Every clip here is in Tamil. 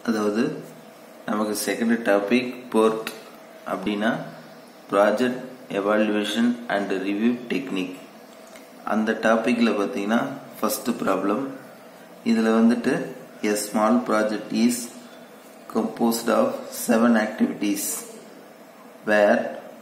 அதாவது நமக்கு செகண்ட் டாபிக் போர்ட் அப்படின்னா project evaluation and review technique அந்த டாப்பிக்கில் பார்த்தீங்கன்னா ஃபர்ஸ்ட் ப்ராப்ளம் இதில் வந்துட்டு a small project is composed of seven activities where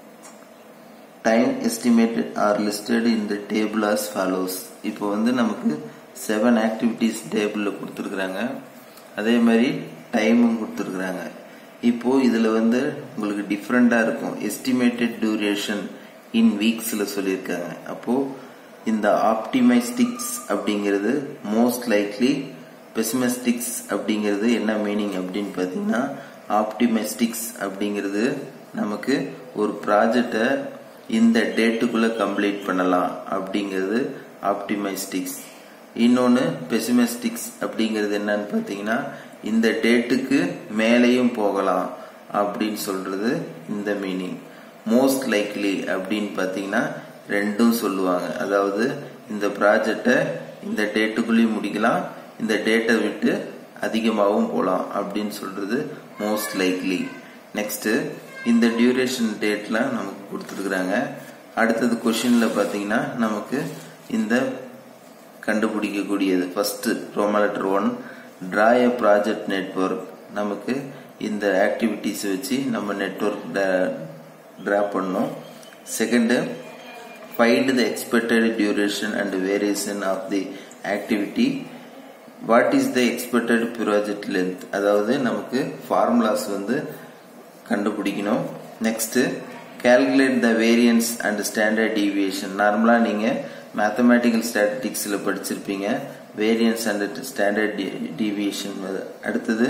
time estimated are listed in the table as follows இப்போ வந்து நமக்கு செவன் ஆக்டிவிட்டீஸ் டேபிளில் கொடுத்துருக்குறாங்க அதே மாதிரி டைமும் கொடுத்துருக்குறாங்க இப்போ இதில் வந்து உங்களுக்கு டிஃப்ரெண்ட்டாக இருக்கும் எஸ்டிமேட்டட் டியூரேஷன் இன் வீக்ஸில் சொல்லியிருக்காங்க அப்போ இந்த ஆப்டிமைஸ்டிக்ஸ் அப்படிங்கிறது மோஸ்ட் லைக்லி பெசிமெஸ்டிக்ஸ் அப்படிங்கிறது என்ன மீனிங் அப்படின்னு பார்த்தீங்கன்னா ஆப்டிமெஸ்டிக்ஸ் அப்படிங்கிறது நமக்கு ஒரு ப்ராஜெக்டை இந்த டேட்டுக்குள்ளே கம்ப்ளீட் பண்ணலாம் அப்படிங்கிறது ஆப்டிமைஸ்டிக்ஸ் இன்னொன்று பெசிமெஸ்டிக்ஸ் அப்படிங்கிறது என்னன்னு பார்த்தீங்கன்னா இந்த டேட்டுக்கு மேலேயும் போகலாம் அப்படின்னு சொல்றது இந்த மீனிங் மோஸ்ட் லைக்லி அப்படின்னு பார்த்தீங்கன்னா ரெண்டும் சொல்லுவாங்க அதாவது இந்த ப்ராஜெக்டை இந்த டேட்டுக்குள்ளேயும் முடிக்கலாம் இந்த டேட்டை விட்டு அதிகமாகவும் போகலாம் அப்படின்னு சொல்றது மோஸ்ட் லைக்லி நெக்ஸ்ட் இந்த டியூரேஷன் டேட்லாம் நமக்கு கொடுத்துருக்குறாங்க அடுத்தது கொஷின்ல பார்த்தீங்கன்னா நமக்கு இந்த கண்டுபிடிக்கக்கூடியது first roman letter one draw a project network நமக்கு இந்த ஆக்டிவிட்டிஸ் வச்சு நம்ம நெட்ஒர்க் டிரா பண்ணோம் second find the expected duration and variation of the activity what is the expected project length அதாவது நமக்கு ஃபார்முலாஸ் வந்து கண்டுபிடிக்கணும் next calculate the variance and standard deviation நார்மலாக நீங்கள் மேத்தமேட்டிக்கல் ஸ்டாட்டிஸ்டிக்ஸில் படிச்சிருப்பீங்க வேரியன்ஸ் அண்ட் ஸ்டாண்டர்ட் டீவியேஷன் அடுத்தது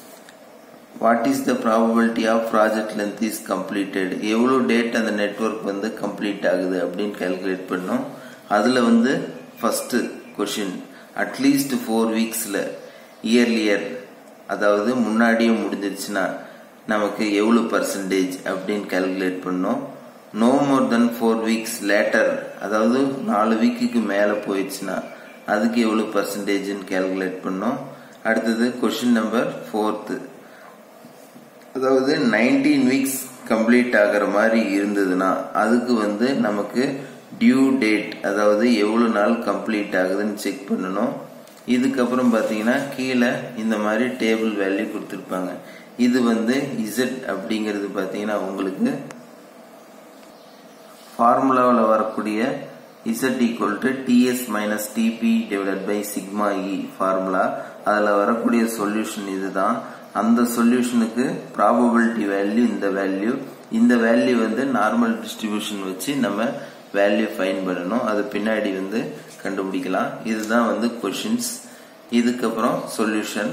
what is the probability of project length is completed எவ்வளோ டேட் அந்த நெட்ஒர்க் வந்து கம்ப்ளீட் ஆகுது அப்படின்னு கேல்குலேட் பண்ணோம் அதில் வந்து ஃபர்ஸ்ட் கொஷின் அட்லீஸ்ட் ஃபோர் வீக்ஸில் இயர்லியர் அதாவது முன்னாடியே முடிஞ்சிருச்சுன்னா நமக்கு எவ்வளோ பர்சன்டேஜ் அப்படின்னு கேல்குலேட் பண்ணோம் no more than four weeks later அதாவது நாலு வீக்குக்கு மேலே போயிடுச்சுன்னா அதுக்கு எவ்வளோ பர்சன்டேஜ்னு கேல்குலேட் பண்ணோம் அடுத்தது கொஷின் நம்பர் ஃபோர்த்து அதாவது நைன்டீன் வீக்ஸ் கம்ப்ளீட் ஆகிற மாதிரி இருந்ததுன்னா அதுக்கு வந்து நமக்கு டியூ டேட் அதாவது எவ்வளோ நாள் கம்ப்ளீட் ஆகுதுன்னு செக் பண்ணணும் இதுக்கப்புறம் பார்த்தீங்கன்னா கீழே இந்த மாதிரி டேபிள் வேல்யூ கொடுத்துருப்பாங்க இது வந்து இசட் அப்படிங்கிறது பார்த்தீங்கன்னா உங்களுக்கு ஃபார்முலாவில் வரக்கூடிய Z equal to TS minus TP divided by sigma E formula அதில் வரக்கூடிய சொல்யூஷன் இதுதான் அந்த சொல்யூஷனுக்கு ப்ராபபிலிட்டி வேல்யூ இந்த வேல்யூ இந்த வேல்யூ வந்து நார்மல் டிஸ்ட்ரிபியூஷன் வச்சு நம்ம வேல்யூ ஃபைன் பண்ணணும் அது பின்னாடி வந்து கண்டுபிடிக்கலாம் இதுதான் வந்து கொஷின்ஸ் இதுக்கப்புறம் சொல்யூஷன்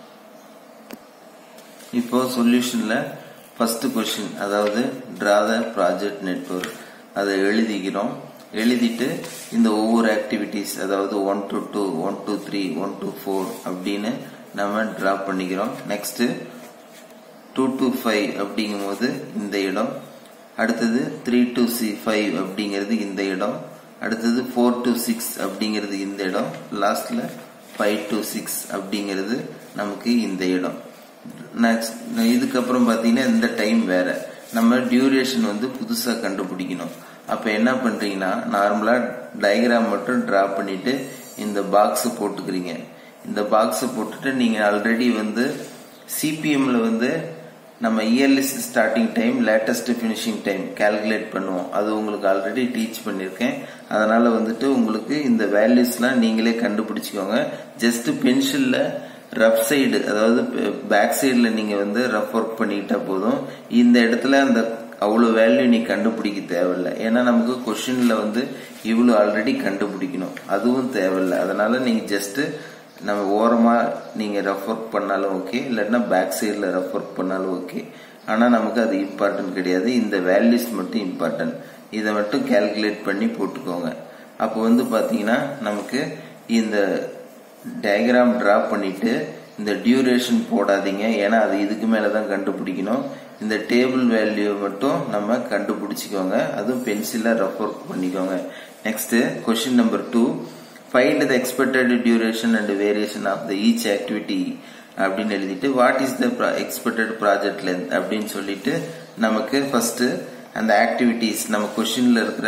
இப்போ சொல்யூஷன்ல ஃபர்ஸ்ட் கொஷின் அதாவது டிரா த ப்ராஜெக்ட் நெட்ஒர்க் அதை எழுதிக்கிறோம் எழுதிட்டு இந்த ஒவ்வொரு ஆக்டிவிட்டிஸ் அதாவது one to two one to three one to four அப்படின்னு நம்ம டிரா பண்ணிக்கிறோம் நெக்ஸ்ட் டூ டு ஃபைவ் அப்படிங்கும் போது இந்த இடம் அடுத்தது த்ரீ டு சி ஃபைவ் அப்படிங்கிறது இந்த இடம் அடுத்தது ஃபோர் டு சிக்ஸ் அப்படிங்கிறது இந்த இடம் லாஸ்ட்ல ஃபைவ் டு சிக்ஸ் அப்படிங்கிறது நமக்கு இந்த இடம் நெக்ஸ்ட் இதுக்கப்புறம் பார்த்தீங்கன்னா இந்த டைம் வேற நம்ம டியூரேஷன் வந்து புதுசாக கண்டுபிடிக்கணும் அப்போ என்ன பண்ணுறீங்கன்னா நார்மலாக டயக்ராம் மட்டும் ட்ரா பண்ணிட்டு இந்த பாக்ஸ் போட்டுக்கிறீங்க இந்த பாக்ஸை போட்டுட்டு நீங்கள் ஆல்ரெடி வந்து சிபிஎம்ல வந்து நம்ம early starting time latest finishing time calculate பண்ணுவோம் அது உங்களுக்கு ஆல்ரெடி டீச் பண்ணியிருக்கேன் அதனால வந்துட்டு உங்களுக்கு இந்த வேல்யூஸ்லாம் நீங்களே கண்டுபிடிச்சிக்கோங்க ஜஸ்ட் பென்சிலில் ரஃப் சைடு அதாவது பேக் சைடில் நீங்கள் வந்து ரஃப் ஒர்க் பண்ணிக்கிட்டா போதும் இந்த இடத்துல அந்த அவ்வளோ வேல்யூ நீ கண்டுபிடிக்க தேவையில்லை ஏன்னா நமக்கு கொஷினில் வந்து இவ்வளோ ஆல்ரெடி கண்டுபிடிக்கணும் அதுவும் தேவையில்லை அதனால நீங்கள் ஜஸ்ட்டு நம்ம ஓரமாக நீங்கள் ரஃப் ஒர்க் பண்ணாலும் ஓகே இல்லாட்டினா பேக் சைடில் ரஃப் ஒர்க் பண்ணாலும் ஓகே ஆனால் நமக்கு அது இம்பார்ட்டன்ட் கிடையாது இந்த வேல்யூஸ் மட்டும் இம்பார்ட்டன்ட் இதை மட்டும் கேல்குலேட் பண்ணி போட்டுக்கோங்க அப்போ வந்து பார்த்தீங்கன்னா நமக்கு இந்த டயக்ராம் ட்ரா பண்ணிட்டு இந்த டியூரேஷன் போடாதீங்க ஏன்னா அது இதுக்கு மேலே தான் கண்டுபிடிக்கணும் இந்த டேபிள் வேல்யூ மட்டும் நம்ம கண்டுபிடிச்சிக்கோங்க அதுவும் பென்சிலில் ரஃப் ஒர்க் பண்ணிக்கோங்க next question number two find the expected duration and variation of the each activity அப்படின்னு எழுதிட்டு what is the expected project length அப்படின்னு சொல்லிட்டு நமக்கு ஃபர்ஸ்ட் அந்த ஆக்டிவிட்டிஸ் நம்ம கொஸ்டின்ல இருக்கிற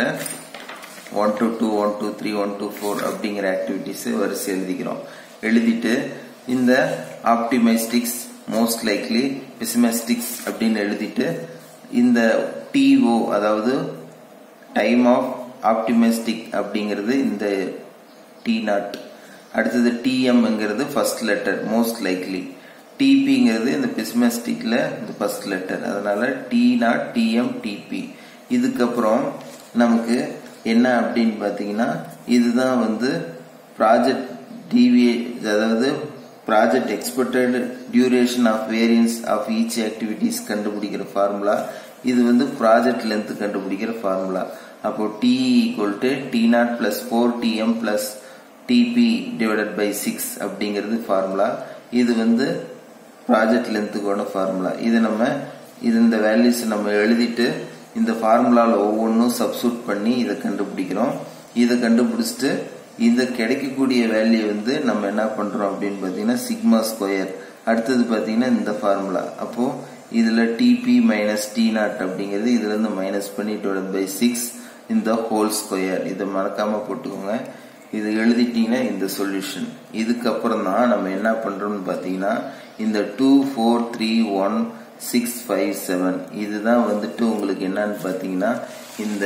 one to two one to three one to four அப்படிங்கிற ஆக்டிவிட்டிஸ் வரிசை எழுதிக்கிறோம் எழுதிட்டு இந்த ஆப்டிமைஸ்டிக்ஸ் மோஸ்ட் லைக்லி பிசிமெஸ்டிக்ஸ் அப்படின்னு எழுதிட்டு இந்த டிஓ அதாவது டைம் ஆஃப் ஆப்டிமிஸ்டிக் அப்படிங்கிறது இந்த டி நாட் அடுத்தது டிஎம்ங்கிறது ஃபர்ஸ்ட் லெட்டர் மோஸ்ட் லைக்லி டிபிங்கிறது இந்த பிசிமெஸ்டிக்ல இந்த ஃபர்ஸ்ட் லெட்டர் அதனால டி நாட் டிஎம் டிபி இதுக்கப்புறம் நமக்கு என்ன அப்படின்னு பார்த்தீங்கன்னா இதுதான் வந்து ப்ராஜெக்ட் டிவி அதாவது project expected duration of variance of each activities கண்டுபிடிக்கிற ஃபார்முலா இது வந்து ப்ராஜெக்ட் லென்த் கண்டுபிடிக்கிற ஃபார்முலா அப்போ T equal to T naught plus four TM plus TP divided by six அப்படிங்கிறது ஃபார்முலா இது வந்து ப்ராஜெக்ட் லென்த்துக்கான ஃபார்முலா இது நம்ம இது இந்த வேல்யூஸ் நம்ம எழுதிட்டு இந்த ஃபார்முலாவில் ஒவ்வொன்றும் சப்ஸ்டியூட் பண்ணி இதை கண்டுபிடிக்கிறோம் இதை கண்டுபிடிச்சிட்டு இந்த கிடைக்கக்கூடிய வேல்யூ வந்து நம்ம என்ன பண்றோம் அப்படின்னு பார்த்தீங்கன்னா சிக்மா ஸ்கொயர் அடுத்தது பார்த்தீங்கன்னா இந்த ஃபார்முலா அப்போ இதுல டிபி மைனஸ் டி நாட் அப்படிங்கிறது இதுல இருந்து மைனஸ் பண்ணி டிவைட் பை சிக்ஸ் இந்த ஹோல் ஸ்கொயர் இதை மறக்காம போட்டுக்கோங்க இது எழுதிட்டீங்கன்னா இந்த சொல்யூஷன் இதுக்கப்புறம் தான் நம்ம என்ன பண்றோம்னு பார்த்தீங்கன்னா இந்த two four three one six five seven இதுதான் வந்துட்டு உங்களுக்கு என்னன்னு பார்த்தீங்கன்னா இந்த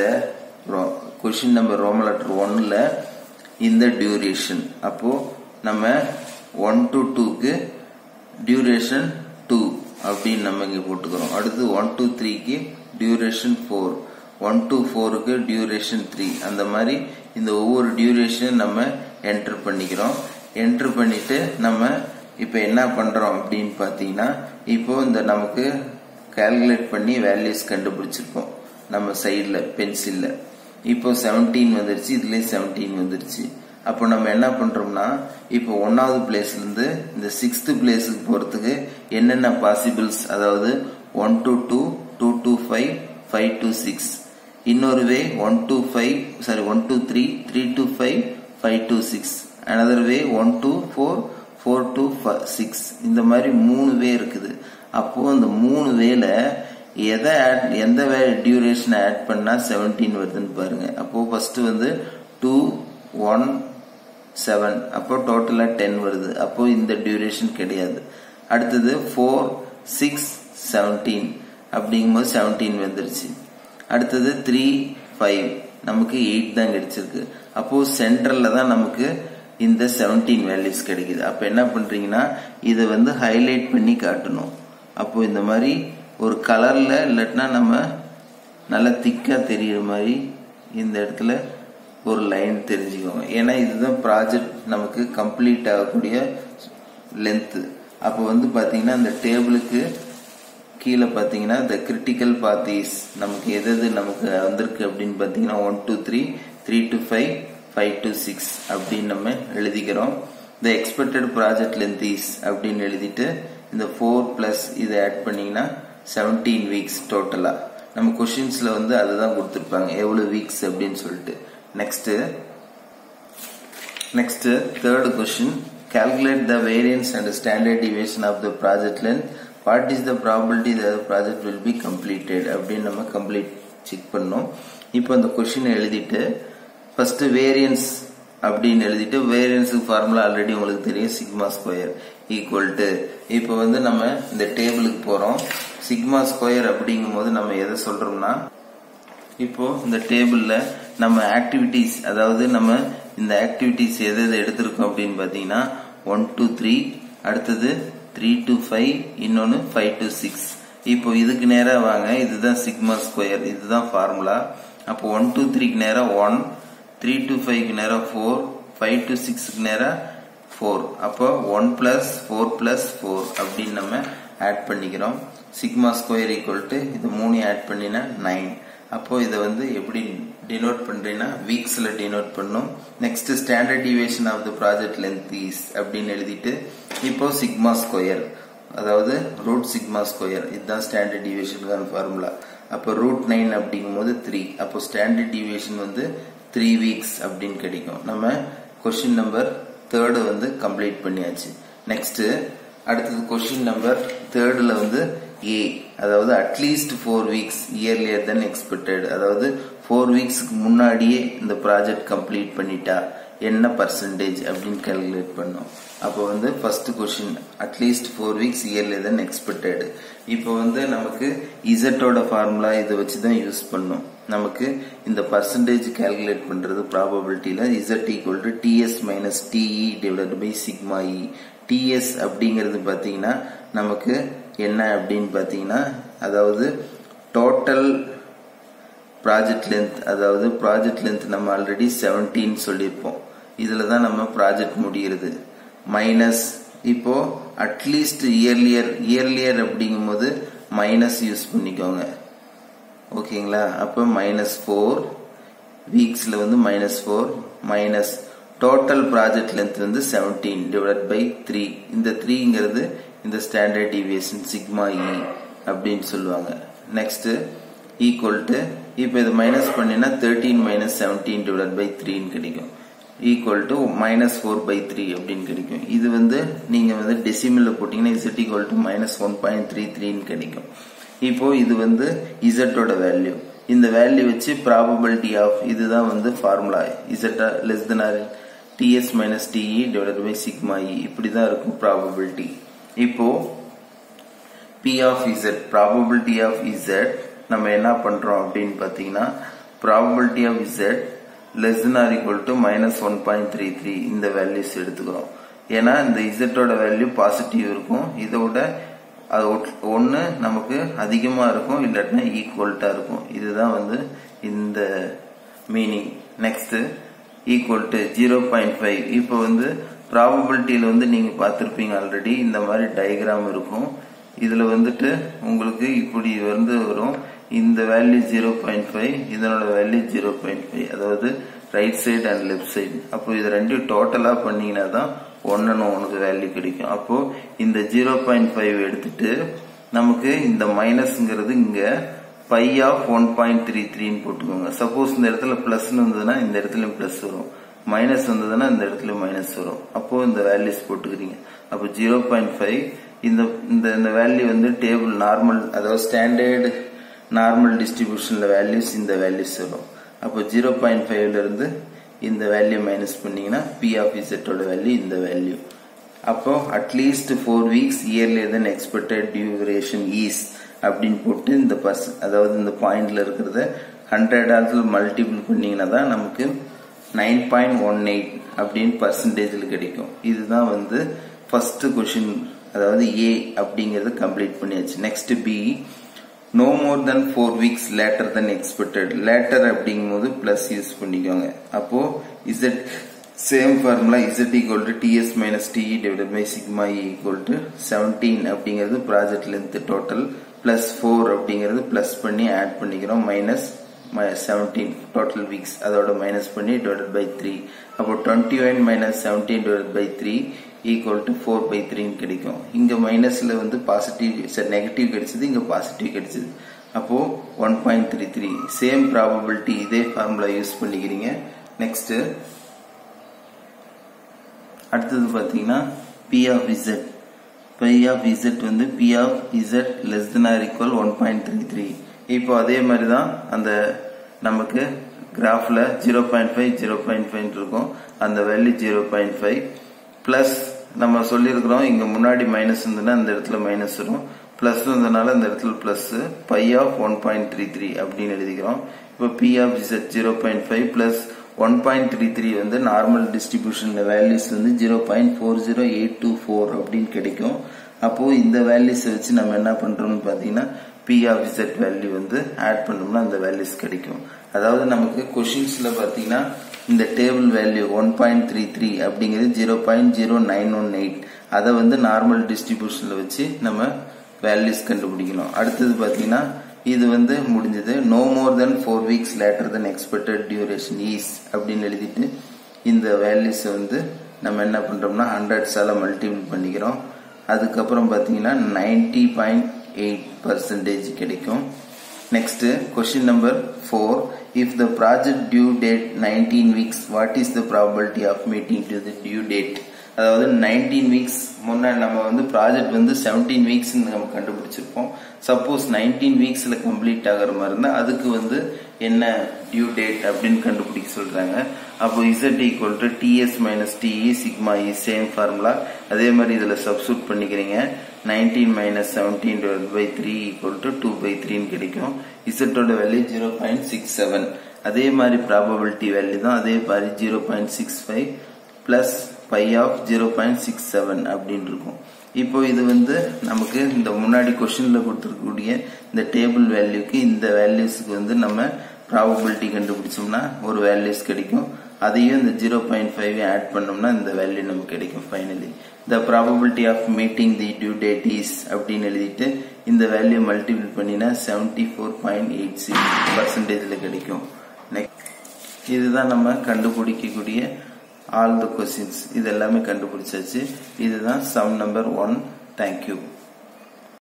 கொஷின் நம்பர் ரோம லெட்டர் ஒன்ல இந்த டியூரேஷன் அப்போ நம்ம ஒன் டு டூக்கு டியூரேஷன் டூ அப்படின்னு நம்ம இங்க போட்டுக்கிறோம் அடுத்து ஒன் டூ த்ரீக்கு டியூரேஷன் ஃபோர் ஒன் டூ ஃபோருக்கு டியூரேஷன் த்ரீ அந்த மாதிரி இந்த ஒவ்வொரு டியூரேஷன் நம்ம என்டர் பண்ணிக்கிறோம் என்டர் பண்ணிட்டு நம்ம இப்போ என்ன பண்றோம் அப்படின்னு பார்த்தீங்கன்னா இப்போ இந்த நமக்கு கால்குலேட் பண்ணி வேல்யூஸ் கண்டுபிடிச்சிருக்கோம் நம்ம சைடில் பென்சில்ல இப்போ செவன்டீன் வந்துருச்சு இதுலேயே செவன்டீன் வந்துருச்சு அப்போ நம்ம என்ன பண்றோம்னா இப்போ ஒன்னாவது பிளேஸ்ல இருந்து இந்த சிக்ஸ்த் பிளேஸுக்கு போறதுக்கு என்னென்ன பாசிபிள்ஸ் அதாவது one to two two to five five to six இன்னொரு way one to five sorry one to three three to five five to six another way one to four four to six இந்த மாதிரி மூணு வே இருக்குது அப்போ இந்த மூணு வேல எதை ஆட் எந்த வே டியூரேஷன் ஆட் பண்ணா செவன்டீன் வருதுன்னு பாருங்க அப்போ ஃபர்ஸ்ட் வந்து டூ ஒன் செவன் அப்போ டோட்டலா டென் வருது அப்போ இந்த டியூரேஷன் கிடையாது அடுத்தது ஃபோர் சிக்ஸ் செவன்டீன் அப்படிங்கும்போது செவன்டீன் வந்துருச்சு அடுத்தது த்ரீ ஃபைவ் நமக்கு எயிட் தான் கிடைச்சிருக்கு அப்போ சென்ட்ரல்ல தான் நமக்கு இந்த செவன்டீன் வேல்யூஸ் கிடைக்குது அப்போ என்ன பண்றீங்கன்னா இதை வந்து ஹைலைட் பண்ணி காட்டணும் அப்போ இந்த மாதிரி ஒரு கலர்ல இல்லாட்டினா நம்ம நல்லா திக்கா தெரியுற மாதிரி இந்த இடத்துல ஒரு லைன் தெரிஞ்சுக்கோங்க ஏன்னா இதுதான் ப்ராஜெக்ட் நமக்கு கம்ப்ளீட் ஆகக்கூடிய லென்த்து அப்போ வந்து பார்த்தீங்கன்னா இந்த டேபிளுக்கு கீழே பார்த்தீங்கன்னா த கிரிட்டிக்கல் பாத்திஸ் நமக்கு எது எது நமக்கு வந்திருக்கு அப்படின்னு பார்த்தீங்கன்னா one to three three to five five to six அப்படின்னு நம்ம எழுதிக்கிறோம் the expected project length is அப்படின்னு எழுதிட்டு இந்த ஃபோர் பிளஸ் இதை ஆட் பண்ணீங்கன்னா செவன்டீன் வீக்ஸ் டோட்டலா நம்ம கொஷின்ஸ்ல வந்து அதுதான் கொடுத்துருப்பாங்க எவ்வளவு வீக்ஸ் அப்படின்னு சொல்லிட்டு next next third question calculate the variance and standard deviation of the project length what is the probability that the project will be completed அப்படின்னு நம்ம கம்ப்ளீட் செக் பண்ணோம் இப்போ அந்த கொஸ்டின் எழுதிட்டு ஃபர்ஸ்ட் வேரியன்ஸ் அப்படின்னு எழுதிட்டு வேரியன்ஸுக்கு ஃபார்முலா ஆல்ரெடி உங்களுக்கு தெரியும் சிக்மா ஸ்கொயர் ஈக்குவல் டு இப்போ வந்து நம்ம இந்த டேபிளுக்கு போறோம் சிக்மா ஸ்கொயர் அப்படிங்கும் போது நம்ம எதை சொல்றோம்னா இப்போ இந்த டேபிள்ல நம்ம ஆக்டிவிட்டிஸ் அதாவது நம்ம இந்த ஆக்டிவிட்டிஸ் எது எது எடுத்திருக்கோம் அப்படின்னு பாத்தீங்கன்னா ஒன் டு த்ரீ அடுத்தது த்ரீ டு ஃபைவ் இன்னொன்னு ஃபைவ் டு சிக்ஸ் இப்போ இதுக்கு நேரா வாங்க இதுதான் சிக்மா ஸ்கொயர் இதுதான் ஃபார்முலா அப்போ ஒன் டு த்ரீக்கு நேரா ஒன் த்ரீ டு ஃபைவ்க்கு நேரா ஃபோர் ஃபைவ் டு சிக்ஸ்க்கு நேரா ஃபோர் அப்போ one plus four plus four அப்படின்னு நம்ம ஆட் பண்ணிக்கிறோம் சிக்மா ஸ்கொயர் ஈக்குவல் டு இது மூணு ஆட் பண்ணினா நைன் அப்போ இதை வந்து எப்படி டினோட் பண்றீங்கன்னா வீக்ஸ்ல டினோட் பண்ணும் next standard deviation of the project length is அப்படின்னு எழுதிட்டு இப்போ சிக்மா ஸ்கொயர் அதாவது ரூட் சிக்மா ஸ்கொயர் இதுதான் ஸ்டாண்டர்ட் டிவியேஷனுக்கான ஃபார்முலா அப்போ ரூட் நைன் அப்படிங்கும் போது த்ரீ அப்போ ஸ்டாண்டர்ட் டிவியேஷன் வந்து த்ரீ வீக்ஸ் அப்படின்னு கிடைக்கும் நம்ம கொஸ்டின் நம்பர் தேர்டு வந்து கம்ப்ளீட் பண்ணியாச்சு நெக்ஸ்ட் அடுத்தது கொஸ்டின் நம்பர் தேர்டில் வந்து ஏ அதாவது at least four weeks earlier than expected அதாவது ஃபோர் வீக்ஸ்க்கு முன்னாடியே இந்த ப்ராஜெக்ட் கம்ப்ளீட் பண்ணிட்டா என்ன பர்சன்டேஜ் அப்படின்னு கால்குலேட் பண்ணோம் அப்போ வந்து first question at least four weeks early than expected இப்போ வந்து நமக்கு இசட்டோட ஃபார்முலா இதை வச்சு தான் யூஸ் பண்ணோம் நமக்கு இந்த பர்சன்டேஜ் கால்குலேட் பண்றது ப்ராபபிலிட்டியில Z equal to TS minus TE divided by sigma E TS அப்படிங்கிறது பார்த்தீங்கன்னா நமக்கு என்ன அப்படின்னு பார்த்தீங்கன்னா அதாவது டோட்டல் ப்ராஜெக்ட் லென்த் அதாவது ப்ராஜெக்ட் லென்த் நம்ம ஆல்ரெடி செவன்டீன் சொல்லியிருப்போம் இதில் தான் நம்ம ப்ராஜெக்ட் முடிகிறது மைனஸ் இப்போ அட்லீஸ்ட் இயர்லியர் இயர்லியர் அப்படிங்கும்போது மைனஸ் யூஸ் பண்ணிக்கோங்க ஓகேங்களா அப்போ மைனஸ் ஃபோர் வீக்ஸில் வந்து minus four minus total project length வந்து செவன்டீன் டிவைட் பை த்ரீ இந்த த்ரீங்கிறது இந்த ஸ்டாண்டர்ட் டிவியேஷன் சிக்மா இ அப்படின்னு சொல்லுவாங்க நெக்ஸ்ட் ஈக்குவல் டு இப்போ இது மைனஸ் பண்ணினா thirteen minus seventeen divide by த்ரீன்னு கிடைக்கும் equal to minus four by three அப்படின்னு கிடைக்கும் இது வந்து நீங்கள் வந்து டெசிமலில் போட்டிங்கன்னா Z equal to minus one point three த்ரீன்னு கிடைக்கும் இப்போ இது வந்து இசட்டோட வேல்யூ இந்த வேல்யூ வச்சு ப்ராபபிலிட்டி ஆஃப் இதுதான் வந்து ஃபார்முலா இசட்டா less than or TS minus TE divide by sigma E இப்படி தான் இருக்கும் ப்ராபபிலிட்டி இப்போ P of Z probability of Z நம்ம என்ன பண்றோம் அப்படின்னு பார்த்தீங்கன்னா probability of Z less than or equal to minus one point three three இந்த வேல்யூஸ் எடுத்துக்கிறோம் ஏன்னா இந்த இசட்டோட வேல்யூ பாசிட்டிவ் இருக்கும் இதோட அது ஒன்று நமக்கு அதிகமாக இருக்கும் இல்லாட்டினா ஈக்குவல்ட்டாக இருக்கும் இதுதான் வந்து இந்த meaning next equal to zero point five இப்போ வந்து ப்ராபபிலிட்டியில் வந்து நீங்கள் பார்த்துருப்பீங்க ஆல்ரெடி இந்த மாதிரி டயக்ராம் இருக்கும் இதில் வந்துட்டு உங்களுக்கு இப்படி வந்து வரும் இந்த வேல்யூ ஜீரோ பாயிண்ட் ஃபைவ் இதனோட வேல்யூ ஜீரோ பாயிண்ட் ஃபைவ் அதாவது right side and left side அப்போ இது ரெண்டும் டோட்டலாக பண்ணீங்கன்னா தான் ஒன்னு உனக்கு வேல்யூ கிடைக்கும் அப்போ இந்த ஜீரோ பாயிண்ட் ஃபைவ் எடுத்துட்டு நமக்கு இந்த மைனஸ்ங்கிறது இங்க by of one point three த்ரீன்னு போட்டுக்கோங்க சப்போஸ் இந்த இடத்துல பிளஸ்னு வந்ததுன்னா இந்த இடத்துல பிளஸ் வரும் மைனஸ் வந்ததுன்னா இந்த இடத்துல மைனஸ் வரும் அப்போ இந்த வேல்யூஸ் போட்டுக்கிறீங்க அப்போ ஜீரோ பாயிண்ட் ஃபைவ் இந்த இந்த இந்த வேல்யூ வந்து டேபிள் நார்மல் அதாவது ஸ்டாண்டர்டு நார்மல் டிஸ்ட்ரிபியூஷன்ல வேல்யூஸ் இந்த வேல்யூஸ் வரும் அப்போ ஜீரோ பாயிண்ட் ஃபைவ்ல இருந்து இந்த வேல்யூ மைனஸ் பண்ணீங்கன்னா பி ஆஃப் இசட்டோட வேல்யூ இந்த வேல்யூ அப்போ at least four weeks early than expected duration is அப்படின்னு போட்டு இந்த பர்சன் அதாவது இந்த பாயிண்ட்ல இருக்கிறத ஹண்ட்ரட் ஆல்சில் மல்டிபிள் பண்ணீங்கன்னா தான் நமக்கு நைன் பாயிண்ட் ஒன் எயிட் அப்படின்னு பர்சன்டேஜில் கிடைக்கும் இதுதான் வந்து ஃபர்ஸ்ட் கொஷின் அதாவது ஏ அப்படிங்கறது கம்ப்ளீட் பண்ணியாச்சு next B no more than four weeks later than expected later அப்படிங்கும்போது பிளஸ் யூஸ் பண்ணிக்கோங்க அப்போ Z same formula Z equal to TS minus TE divide by sigma E equal to seventeen அப்படிங்கிறது project length total plus four அப்படிங்கிறது பிளஸ் பண்ணி ஆட் பண்ணிக்கிறோம் மைனஸ் செவன்டீன் டோட்டல் வீக்ஸ் அதோட மைனஸ் பண்ணி டிவைட் பை த்ரீ அப்போ twenty one minus seventeen divide by three equal to four by த்ரீன்னு கிடைக்கும் இங்க மைனஸ்ல வந்து பாசிட்டிவ் சார் நெகட்டிவ் கிடைச்சது இங்க பாசிட்டிவ் கிடைச்சது அப்போ one point three three same probability இதே ஃபார்முலா யூஸ் பண்ணிக்கிறீங்க நெக்ஸ்ட் அடுத்தது பார்த்தீங்கன்னா P of Z P of Z வந்து P of Z less than or equal one point three three இப்போ அதே மாதிரி தான் அந்த நமக்கு கிராஃப்ல zero point five zero point five இருக்கும் அந்த value zero point five plus நம்ம சொல்லியிருக்கிறோம் இங்க முன்னாடி மைனஸ் இருந்ததுன்னா இந்த இடத்துல மைனஸ் வரும் பிளஸ் இருந்ததுனால இந்த இடத்துல plus phi of one point three three அப்படின்னு எழுதிக்கிறோம் இப்போ P of Z zero point five plus one point three three வந்து நார்மல் டிஸ்ட்ரிபியூஷன்ல வேல்யூஸ் வந்து zero point four zero eight two four அப்படின்னு கிடைக்கும் அப்போ இந்த வேல்யூஸை வச்சு நம்ம என்ன பண்றோம்னு பாத்தீங்கன்னா பி ஆஃப் இசட் வேல்யூ வந்து ஆட் பண்ணோம்னா அந்த வேல்யூஸ் கிடைக்கும் அதாவது நமக்கு கொஷின்ஸ்ல பாத்தீங்கன்னா இந்த table value one point three three அப்படிங்கிறது zero point zero nine one eight அதை வந்து நார்மல் டிஸ்ட்ரிபியூஷன்ல வச்சு நம்ம வேல்யூஸ் கண்டுபிடிக்கணும் அடுத்தது பாத்தீங்கன்னா இது வந்து முடிஞ்சது no more than four weeks later than expected duration is அப்படின்னு எழுதிட்டு இந்த வேல்யூஸை வந்து நம்ம என்ன பண்றோம்னா ஹண்ட்ரட்ஸால மல்டிபிள் பண்ணிக்கிறோம் அதுக்கப்புறம் பார்த்தீங்கன்னா நைன்டி பாயிண்ட் எயிட் பர்சன்டேஜ் கிடைக்கும் next question number four if the project due date nineteen weeks what is the probability of meeting to the due date அதாவது நைன்டீன் வீக்ஸ் முன்னாடி நம்ம வந்து ப்ராஜெக்ட் வந்து செவன்டீன் வீக்ஸ் நம்ம கண்டுபிடிச்சிருப்போம் சப்போஸ் நைன்டீன் வீக்ஸ்ல கம்ப்ளீட் ஆகிற மாதிரி இருந்தா அதுக்கு வந்து என்ன டியூ டேட் அப்படின்னு கண்டுபிடிக்க சொல்றாங்க அப்போ Z equal to TS minus TE sigma E same formula அதே மாதிரி இதுல சப்ஸ்டியூட் பண்ணிக்கிறீங்க nineteen minus seventeen by three equal to two by த்ரீன்னு கிடைக்கும் இசட்டோட value zero point six seven அதே மாதிரி ப்ராபபிலிட்டி வேல்யூ தான் அதே மாதிரி zero point six five plus phi of zero point six seven அப்படின்னு இருக்கும் இப்போ இது வந்து நமக்கு இந்த முன்னாடி கொஸ்டின்ல கொடுத்துருக்கக்கூடிய இந்த டேபிள் வேல்யூக்கு இந்த வேல்யூஸ்க்கு வந்து நம்ம ப்ராபபிலிட்டி கண்டுபிடிச்சோம்னா ஒரு வேல்யூஸ் கிடைக்கும் அதையும் இந்த ஜீரோ பாயிண்ட் ஃபைவ் ஆட் பண்ணோம்னா இந்த வேல்யூ நமக்கு கிடைக்கும் finally the probability of meeting the due date is அப்படின்னு எழுதிட்டு இந்த வேல்யூ மல்டிபிள் பண்ணினா seventy four point eight six பர்சன்டேஜ்ல கிடைக்கும் நெக்ஸ்ட் இதுதான் நம்ம கண்டுபிடிக்கக்கூடிய ஆல் த கொஸ்டின்ஸ் இது எல்லாமே கண்டுபிடிச்சாச்சு இதுதான் சம் நம்பர் ஒன் தேங்க்யூ